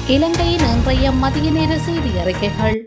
இலங்கையின் இன்றைய மதிய நேர செய்தி அறிக்கைகள்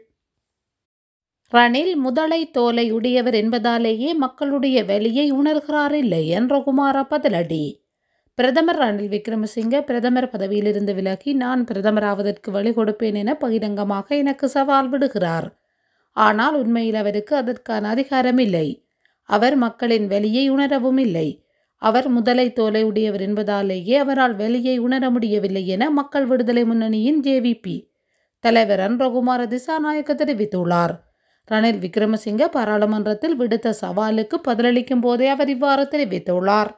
ரணில் முதலை தோலை உடையவர் என்பதாலேயே மக்களுடைய வலியை உணர்கிறார் இல்லை என்ற குமார பதிலடி பிரதமர் ரணில் விக்ரமசிங்க பிரதமர் பதவியிலிருந்து விலகி நான் பிரதமராவதற்கு வழி கொடுப்பேன் என பகிரங்கமாக எனக்கு சவால் விடுகிறார் ஆனால் உண்மையில் அவருக்கு அதற்கான அதிகாரம் இல்லை அவர் மக்களின் வெளியை உணரவும் இல்லை அவர் முதலை தோலை உடையவர் என்பதாலேயே அவரால் வெளியை உணர முடியவில்லை என மக்கள் விடுதலை முன்னணியின் ஜேவிபி தலைவர் அன்றகுமார திசாநாயக்க தெரிவித்துள்ளார் ரணில் விக்ரமசிங்க பாராளுமன்றத்தில் விடுத்த சவாலுக்கு பதிலளிக்கும் போதே அவர் இவ்வாறு தெரிவித்துள்ளார்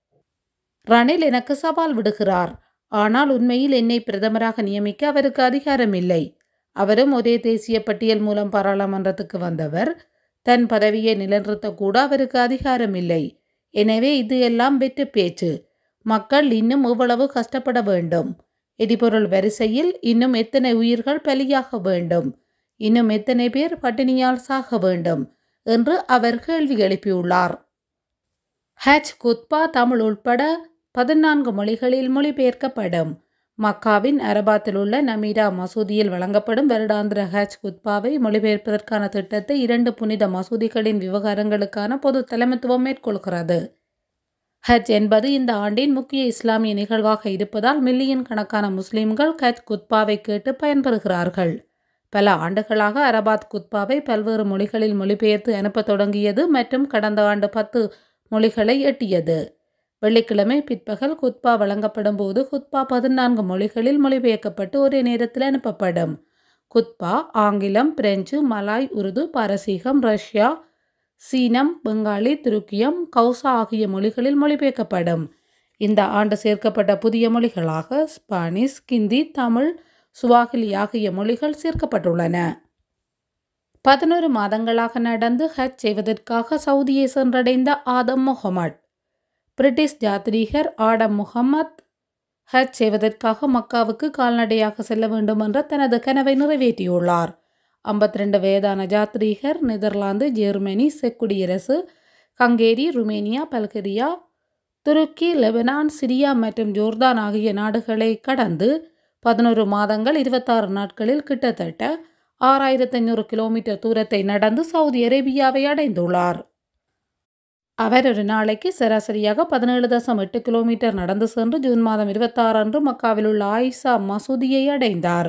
ரணில் எனக்கு சவால் விடுகிறார் ஆனால் உண்மையில் என்னை பிரதமராக நியமிக்க அவருக்கு அதிகாரம் இல்லை அவரும் ஒரே தேசிய பட்டியல் மூலம் பாராளுமன்றத்துக்கு வந்தவர் தன் பதவியை நிலைநிறுத்தக்கூட அவருக்கு அதிகாரம் இல்லை எனவே இது எல்லாம் வெற்று பேச்சு மக்கள் இன்னும் எவ்வளவு கஷ்டப்பட வேண்டும் எரிபொருள் வரிசையில் இன்னும் எத்தனை உயிர்கள் பலியாக வேண்டும் இன்னும் எத்தனை பேர் பட்டினியால் சாக வேண்டும் என்று அவர் கேள்வி எழுப்பியுள்ளார் ஹஜ் குத்பா தமிழ் உட்பட பதினான்கு மொழிகளில் மொழிபெயர்க்கப்படும் மக்காவின் அரபாத்தில் உள்ள நமீரா மசூதியில் வழங்கப்படும் வருடாந்திர ஹஜ் குத்பாவை மொழிபெயர்ப்பதற்கான திட்டத்தை இரண்டு புனித மசூதிகளின் விவகாரங்களுக்கான பொது தலைமைத்துவம் மேற்கொள்கிறது ஹஜ் என்பது இந்த ஆண்டின் முக்கிய இஸ்லாமிய நிகழ்வாக இருப்பதால் மில்லியன் கணக்கான முஸ்லிம்கள் ஹஜ் குத்பாவை கேட்டு பயன்பெறுகிறார்கள் பல ஆண்டுகளாக அரபாத் குத்பாவை பல்வேறு மொழிகளில் மொழிபெயர்த்து அனுப்பத் தொடங்கியது மற்றும் கடந்த ஆண்டு பத்து மொழிகளை எட்டியது வெள்ளிக்கிழமை பிற்பகல் குத்பா வழங்கப்படும் போது குத்பா பதினான்கு மொழிகளில் மொழிபெயர்க்கப்பட்டு ஒரே நேரத்தில் அனுப்பப்படும் குத்பா ஆங்கிலம் பிரெஞ்சு மலாய் உருது பாரசீகம் ரஷ்யா சீனம் பெங்காலி துருக்கியம் கௌசா ஆகிய மொழிகளில் மொழிபெயர்க்கப்படும் இந்த ஆண்டு சேர்க்கப்பட்ட புதிய மொழிகளாக ஸ்பானிஷ் கிந்தி தமிழ் சுவாகிலி ஆகிய மொழிகள் சேர்க்கப்பட்டுள்ளன பதினோரு மாதங்களாக நடந்து ஹஜ் செய்வதற்காக சவுதியை சென்றடைந்த ஆதம் முகமட் பிரிட்டிஷ் ஜாத்ரீகர் ஆடம் முகமத் ஹஜ் செய்வதற்காக மக்காவுக்கு கால்நடையாக செல்ல வேண்டும் என்ற தனது கனவை நிறைவேற்றியுள்ளார் ஐம்பத்தி ரெண்டு வயதான ஜாத்ரீகர் நெதர்லாந்து ஜெர்மனி செக்குடியரசு Hungary Romania Bulgaria Turkey Lebanon Syria மற்றும் ஜோர்தான் ஆகிய நாடுகளை கடந்து பதினோரு மாதங்கள் இருபத்தாறு நாட்களில் கிட்டத்தட்ட ஆறாயிரத்தி ஐநூறு கிலோமீட்டர் தூரத்தை நடந்து சவுதி அரேபியாவை அடைந்துள்ளார் அவர் ஒரு நாளைக்கு சராசரியாக பதினேழு தசம் எட்டு கிலோமீட்டர் நடந்து சென்று ஜூன் மாதம் இருபத்தாறு அன்று மக்காவில் உள்ள ஆயிஷா மசூதியை அடைந்தார்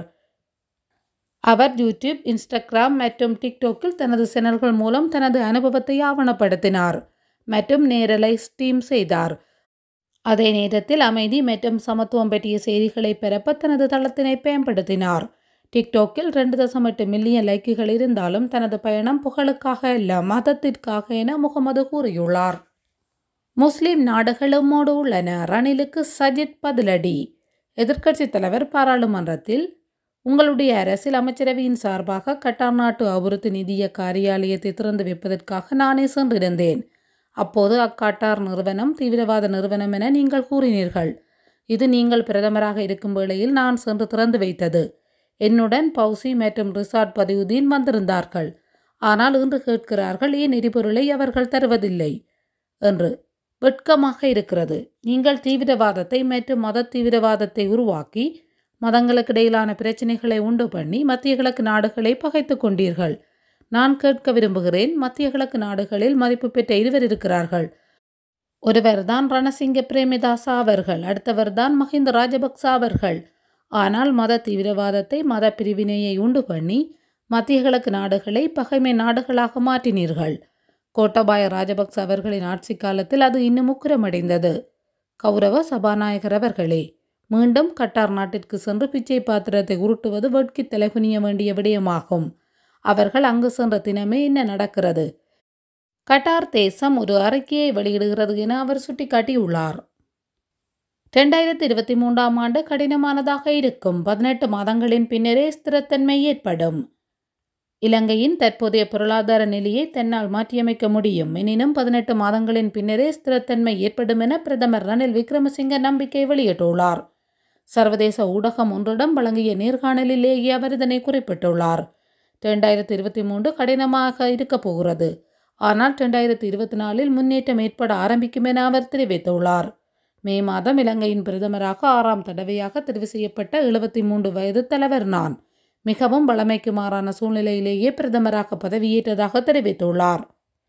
அவர் யூடியூப் இன்ஸ்டாகிராம் மற்றும் டிக்டாக்கில் தனது சேனல்கள் மூலம் தனது அனுபவத்தை ஆவணப்படுத்தினார் மற்றும் நேரலை ஸ்ட்ரீம் செய்தார் அதே நேரத்தில் அமைதி மற்றும் சமத்துவம் பற்றிய செய்திகளை பரப்ப தனது தளத்தினை பயன்படுத்தினார் டிக்டாக்கில் ரெண்டு தசம் எட்டு மில்லியன் லைக்குகள் இருந்தாலும் தனது பயணம் புகழுக்காக அல்ல மதத்திற்காக என முகமது கூறியுள்ளார் முஸ்லிம் நாடுகளும் மோடு உள்ளன ரணிலுக்கு சஜித் பதிலடி எதிர்க்கட்சித் தலைவர் பாராளுமன்றத்தில் உங்களுடைய அரசியல் அமைச்சரவையின் சார்பாக கட்டார் நாட்டு அபிவிருத்தி நிதிய காரியாலயத்தை திறந்து வைப்பதற்காக நானே சென்றிருந்தேன் அப்போது அக்காட்டார் நிறுவனம் தீவிரவாத நிறுவனம் என நீங்கள் கூறினீர்கள் இது நீங்கள் பிரதமராக இருக்கும் வேளையில் நான் சென்று திறந்து வைத்தது என்னுடன் பௌசி மற்றும் ரிசார்ட் பதியுதீன் வந்திருந்தார்கள் ஆனால் இன்று கேட்கிறார்கள் ஏன் எரிபொருளை அவர்கள் தருவதில்லை என்று வெட்கமாக இருக்கிறது நீங்கள் தீவிரவாதத்தை மற்றும் மத தீவிரவாதத்தை உருவாக்கி மதங்களுக்கிடையிலான பிரச்சனைகளை உண்டு பண்ணி மத்திய கிழக்கு நாடுகளை பகைத்து கொண்டீர்கள் நான் கேட்க விரும்புகிறேன் மத்திய கிழக்கு நாடுகளில் மதிப்பு பெற்ற இருவர் இருக்கிறார்கள் ஒருவர்தான் ரணசிங்க பிரேமிதாசா அவர்கள் அடுத்தவர்தான் மஹிந்த ராஜபக்ச அவர்கள் ஆனால் மத தீவிரவாதத்தை மத பிரிவினையை உண்டு பண்ணி மத்திய கிழக்கு நாடுகளை பகைமை நாடுகளாக மாற்றினீர்கள் கோட்டபாய ராஜபக்ச அவர்களின் ஆட்சி காலத்தில் அது இன்னும் உக்கிரமடைந்தது கௌரவ சபாநாயகர் அவர்களே மீண்டும் கட்டார் நாட்டிற்கு சென்று பிச்சை பாத்திரத்தை உருட்டுவது வெட்கி தலைகுனிய வேண்டிய விடயமாகும் அவர்கள் அங்கு சென்ற தினமே என்ன நடக்கிறது கட்டார் தேசம் ஒரு அறிக்கையை வெளியிடுகிறது என அவர் சுட்டிக்காட்டியுள்ளார் ரெண்டாயிரத்தி இருபத்தி மூன்றாம் ஆண்டு கடினமானதாக இருக்கும் பதினெட்டு மாதங்களின் பின்னரே ஸ்திரத்தன்மை ஏற்படும் இலங்கையின் தற்போதைய பொருளாதார நிலையை தன்னால் மாற்றியமைக்க முடியும் எனினும் பதினெட்டு மாதங்களின் பின்னரே ஸ்திரத்தன்மை ஏற்படும் என பிரதமர் ரணில் விக்ரமசிங்க நம்பிக்கை வெளியிட்டுள்ளார் சர்வதேச ஊடகம் ஒன்றிடம் வழங்கிய நேர்காணலிலேயே அவர் இதனை குறிப்பிட்டுள்ளார் ரெண்டாயிரத்தி இருபத்தி மூன்று கடினமாக இருக்கப் போகிறது ஆனால் ரெண்டாயிரத்தி இருபத்தி நாலில் முன்னேற்றம் ஏற்பட ஆரம்பிக்கும் என அவர் தெரிவித்துள்ளார் மே மாதம் இலங்கையின் பிரதமராக ஆறாம் தடவையாக தெரிவு செய்யப்பட்ட எழுபத்தி மூன்று வயது தலைவர் நான் மிகவும் வளமைக்கு மாறான சூழ்நிலையிலேயே பிரதமராக பதவியேற்றதாக தெரிவித்துள்ளார்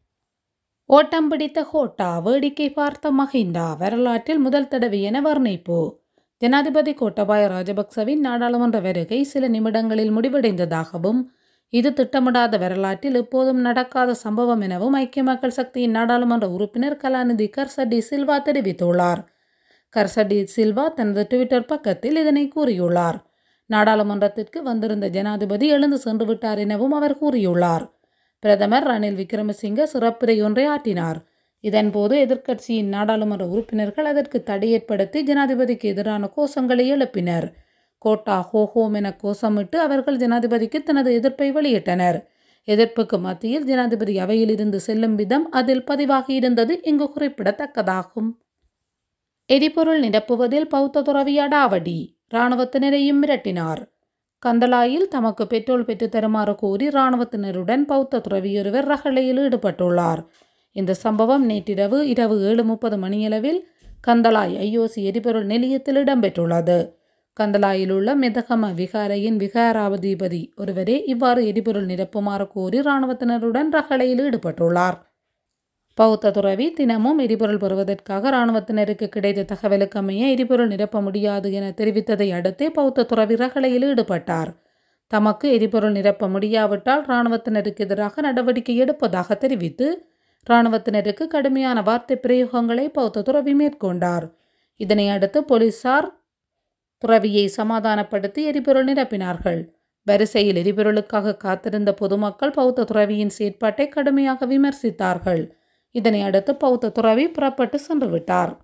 ஓட்டம் பிடித்த ஹோட்டா வேடிக்கை பார்த்த மஹிந்தா வரலாற்றில் முதல் தடவை என வர்ணிப்பு ஜனாதிபதி கோட்டபாய ராஜபக்சவின் நாடாளுமன்ற வருகை சில நிமிடங்களில் முடிவடைந்ததாகவும் இது திட்டமிடாத வரலாற்றில் எப்போதும் நடக்காத சம்பவம் எனவும் ஐக்கிய மக்கள் சக்தியின் நாடாளுமன்ற உறுப்பினர் கலாநிதி கர்சடி சில்வா தெரிவித்துள்ளார் கர்சடி சில்வா தனது ட்விட்டர் பக்கத்தில் இதனை கூறியுள்ளார் நாடாளுமன்றத்திற்கு வந்திருந்த ஜனாதிபதி எழுந்து சென்று விட்டார் எனவும் அவர் கூறியுள்ளார் பிரதமர் ரணில் விக்ரமசிங்க சிறப்புரை ஒன்றை ஆற்றினார் இதன்போது எதிர்க்கட்சியின் நாடாளுமன்ற உறுப்பினர்கள் அதற்கு தடை ஏற்படுத்தி ஜனாதிபதிக்கு எதிரான கோஷங்களை எழுப்பினர் கோட்டா ஹோஹோம் என கோஷமிட்டு அவர்கள் ஜனாதிபதிக்கு தனது எதிர்ப்பை வெளியிட்டனர் எதிர்ப்புக்கு மத்தியில் ஜனாதிபதி அவையிலிருந்து செல்லும் விதம் அதில் பதிவாகியிருந்தது இங்கு குறிப்பிடத்தக்கதாகும் எரிபொருள் நிரப்புவதில் பௌத்த துறவி அடாவடி இராணுவத்தினரையும் மிரட்டினார் கந்தலாயில் தமக்கு பெட்ரோல் பெற்று தருமாறு கோரி இராணுவத்தினருடன் பௌத்த துறவியொருவர் ரகளையில் ஈடுபட்டுள்ளார் இந்த சம்பவம் நேற்றிரவு இரவு ஏழு முப்பது மணியளவில் கந்தலாய் ஐஓசி எரிபொருள் நிலையத்தில் இடம்பெற்றுள்ளது கந்தலாயில் உள்ள மிதகம விகாரையின் விகாராபதிபதி ஒருவரே இவ்வாறு எரிபொருள் நிரப்புமாறு கோரி இராணுவத்தினருடன் ரகளையில் ஈடுபட்டுள்ளார் பௌத்த துறவி தினமும் எரிபொருள் பெறுவதற்காக இராணுவத்தினருக்கு கிடைத்த தகவலுக்கு அமைய எரிபொருள் நிரப்ப முடியாது என தெரிவித்ததை அடுத்தே பௌத்த துறவி ரகளையில் ஈடுபட்டார் தமக்கு எரிபொருள் நிரப்ப முடியாவிட்டால் இராணுவத்தினருக்கு எதிராக நடவடிக்கை எடுப்பதாக தெரிவித்து இராணுவத்தினருக்கு கடுமையான வார்த்தை பிரயோகங்களை பௌத்த துறவி மேற்கொண்டார் இதனை அடுத்து போலீசார் துறவியை சமாதானப்படுத்தி எரிபொருள் நிரப்பினார்கள் வரிசையில் எரிபொருளுக்காக காத்திருந்த பொதுமக்கள் பௌத்த துறவியின் செயற்பாட்டை கடுமையாக விமர்சித்தார்கள் இதனை அடுத்து பௌத்த துறவி புறப்பட்டு சென்று விட்டார்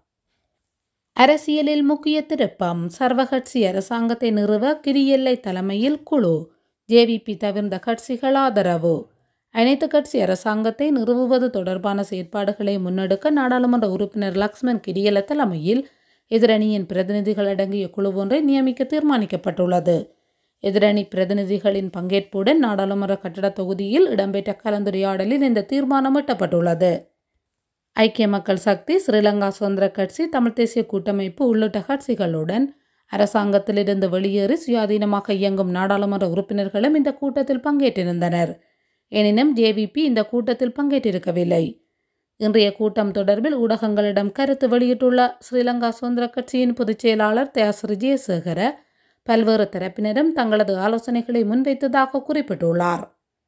அரசியலில் முக்கிய திருப்பம் சர்வகட்சி அரசாங்கத்தை நிறுவ கிரியெல்லை தலைமையில் குழு ஜேவிபி தவிர்ந்த கட்சிகள் ஆதரவு அனைத்து கட்சி அரசாங்கத்தை நிறுவுவது தொடர்பான செயற்பாடுகளை முன்னெடுக்க நாடாளுமன்ற உறுப்பினர் லக்ஷ்மன் கிரியல தலைமையில் எதிரணியின் பிரதிநிதிகள் அடங்கிய குழு ஒன்றை நியமிக்க தீர்மானிக்கப்பட்டுள்ளது எதிரணி பிரதிநிதிகளின் பங்கேற்புடன் நாடாளுமன்ற கட்டட தொகுதியில் இடம்பெற்ற கலந்துரையாடலில் இந்த தீர்மானம் எட்டப்பட்டுள்ளது ஐக்கிய மக்கள் சக்தி ஸ்ரீலங்கா சுதந்திர கட்சி தமிழ் தேசிய கூட்டமைப்பு உள்ளிட்ட கட்சிகளுடன் அரசாங்கத்திலிருந்து வெளியேறி சுயாதீனமாக இயங்கும் நாடாளுமன்ற உறுப்பினர்களும் இந்த கூட்டத்தில் பங்கேற்றிருந்தனர் எனினும் ஜேவிபி இந்த கூட்டத்தில் பங்கேற்றிருக்கவில்லை இன்றைய கூட்டம் தொடர்பில் ஊடகங்களிடம் கருத்து வெளியிட்டுள்ள ஸ்ரீலங்கா சுதந்திர கட்சியின் பொதுச் செயலாளர் தயாசிரி ஜெயசேகர பல்வேறு தரப்பினரும் தங்களது ஆலோசனைகளை முன்வைத்ததாக குறிப்பிட்டுள்ளார்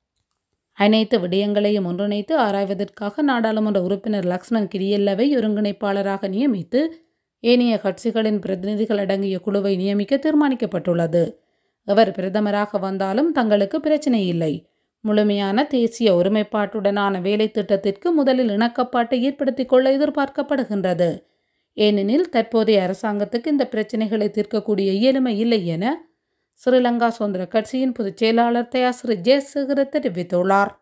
அனைத்து விடயங்களையும் ஒன்றிணைத்து ஆராய்வதற்காக நாடாளுமன்ற உறுப்பினர் லக்ஷ்மண் கிரியல்லவை ஒருங்கிணைப்பாளராக நியமித்து ஏனைய கட்சிகளின் பிரதிநிதிகள் அடங்கிய குழுவை நியமிக்க தீர்மானிக்கப்பட்டுள்ளது அவர் பிரதமராக வந்தாலும் தங்களுக்கு பிரச்சினை இல்லை முழுமையான தேசிய ஒருமைப்பாட்டுடனான வேலை திட்டத்திற்கு முதலில் இணக்கப்பாட்டை ஏற்படுத்திக் கொள்ள எதிர்பார்க்கப்படுகின்றது ஏனெனில் தற்போதைய அரசாங்கத்துக்கு இந்த பிரச்சினைகளை தீர்க்கக்கூடிய இயலுமை இல்லை என ஸ்ரீலங்கா சுதந்திர கட்சியின் பொதுச் செயலாளர் தயாஸ்ரீ ஜெயசேகர தெரிவித்துள்ளார்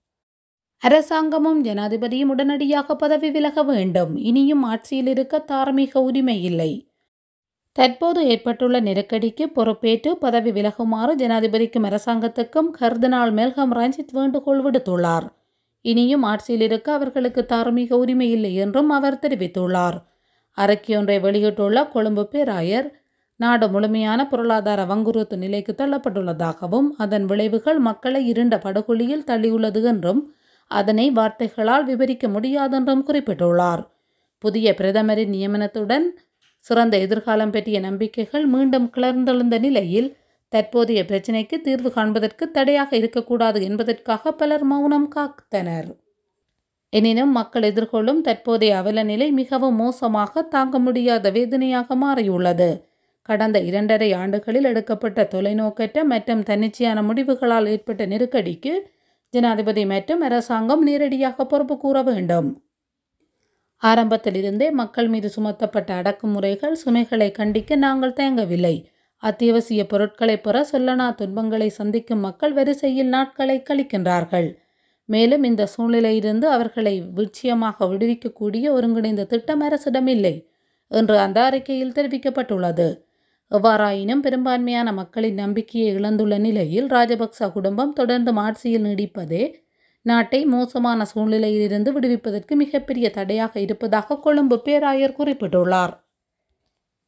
அரசாங்கமும் ஜனாதிபதியும் உடனடியாக பதவி விலக வேண்டும் இனியும் ஆட்சியில் இருக்க தார்மீக உரிமை இல்லை தற்போது ஏற்பட்டுள்ள நெருக்கடிக்கு பொறுப்பேற்று பதவி விலகுமாறு ஜனாதிபதிக்கும் அரசாங்கத்துக்கும் கர்தினால் மெல்கம் ரஞ்சித் வேண்டுகோள் விடுத்துள்ளார் இனியும் ஆட்சியில் இருக்க அவர்களுக்கு தார்மீக உரிமை இல்லை என்றும் அவர் தெரிவித்துள்ளார் அறிக்கையொன்றை வெளியிட்டுள்ள கொழும்பு பேராயர் நாடு முழுமையான பொருளாதார வங்குறுத்து நிலைக்கு தள்ளப்பட்டுள்ளதாகவும் அதன் விளைவுகள் மக்களை இருண்ட படுகொலியில் தள்ளியுள்ளது என்றும் அதனை வார்த்தைகளால் விவரிக்க முடியாதென்றும் குறிப்பிட்டுள்ளார் புதிய பிரதமரின் நியமனத்துடன் சிறந்த எதிர்காலம் பற்றிய நம்பிக்கைகள் மீண்டும் கிளர்ந்தெழுந்த நிலையில் தற்போதைய பிரச்சினைக்கு தீர்வு காண்பதற்கு தடையாக இருக்கக்கூடாது என்பதற்காக பலர் மௌனம் காத்தனர் எனினும் மக்கள் எதிர்கொள்ளும் தற்போதைய அவல நிலை மிகவும் மோசமாக தாங்க முடியாத வேதனையாக மாறியுள்ளது கடந்த இரண்டரை ஆண்டுகளில் எடுக்கப்பட்ட தொலைநோக்கற்ற மற்றும் தன்னிச்சையான முடிவுகளால் ஏற்பட்ட நெருக்கடிக்கு ஜனாதிபதி மற்றும் அரசாங்கம் நேரடியாக பொறுப்பு கூற வேண்டும் ஆரம்பத்திலிருந்தே மக்கள் மீது சுமத்தப்பட்ட அடக்குமுறைகள் சுமைகளை கண்டிக்க நாங்கள் தயங்கவில்லை அத்தியாவசிய பொருட்களை பெற சொல்லனா துன்பங்களை சந்திக்கும் மக்கள் வரிசையில் நாட்களை கழிக்கின்றார்கள் மேலும் இந்த சூழ்நிலையிலிருந்து அவர்களை நிச்சயமாக விடுவிக்கக்கூடிய ஒருங்கிணைந்த திட்டம் அரசிடம் இல்லை என்று அந்த அறிக்கையில் தெரிவிக்கப்பட்டுள்ளது எவ்வாறாயினும் பெரும்பான்மையான மக்களின் நம்பிக்கையை இழந்துள்ள நிலையில் ராஜபக்ச குடும்பம் தொடர்ந்து ஆட்சியில் நீடிப்பதே நாட்டை மோசமான சூழ்நிலையிலிருந்து விடுவிப்பதற்கு மிகப்பெரிய தடையாக இருப்பதாக கொழும்பு பேராயர் குறிப்பிட்டுள்ளார்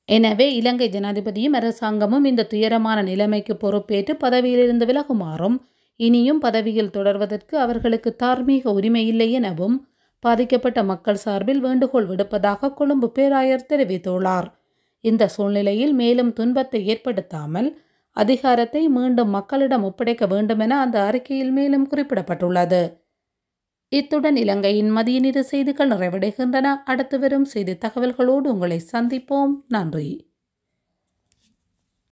எனவே இலங்கை ஜனாதிபதியும் அரசாங்கமும் இந்த துயரமான நிலைமைக்கு பொறுப்பேற்று பதவியிலிருந்து விலகுமாறும் இனியும் பதவியில் தொடர்வதற்கு அவர்களுக்கு தார்மீக உரிமை இல்லை எனவும் பாதிக்கப்பட்ட மக்கள் சார்பில் வேண்டுகோள் விடுப்பதாக கொழும்பு பேராயர் தெரிவித்துள்ளார் இந்த சூழ்நிலையில் மேலும் துன்பத்தை ஏற்படுத்தாமல் அதிகாரத்தை மீண்டும் மக்களிடம் ஒப்படைக்க வேண்டுமென அந்த அறிக்கையில் மேலும் குறிப்பிடப்பட்டுள்ளது இத்துடன் இலங்கையின் மதிய நேர செய்திகள் நிறைவடைகின்றன அடுத்து வரும் செய்தி தகவல்களோடு உங்களை சந்திப்போம் நன்றி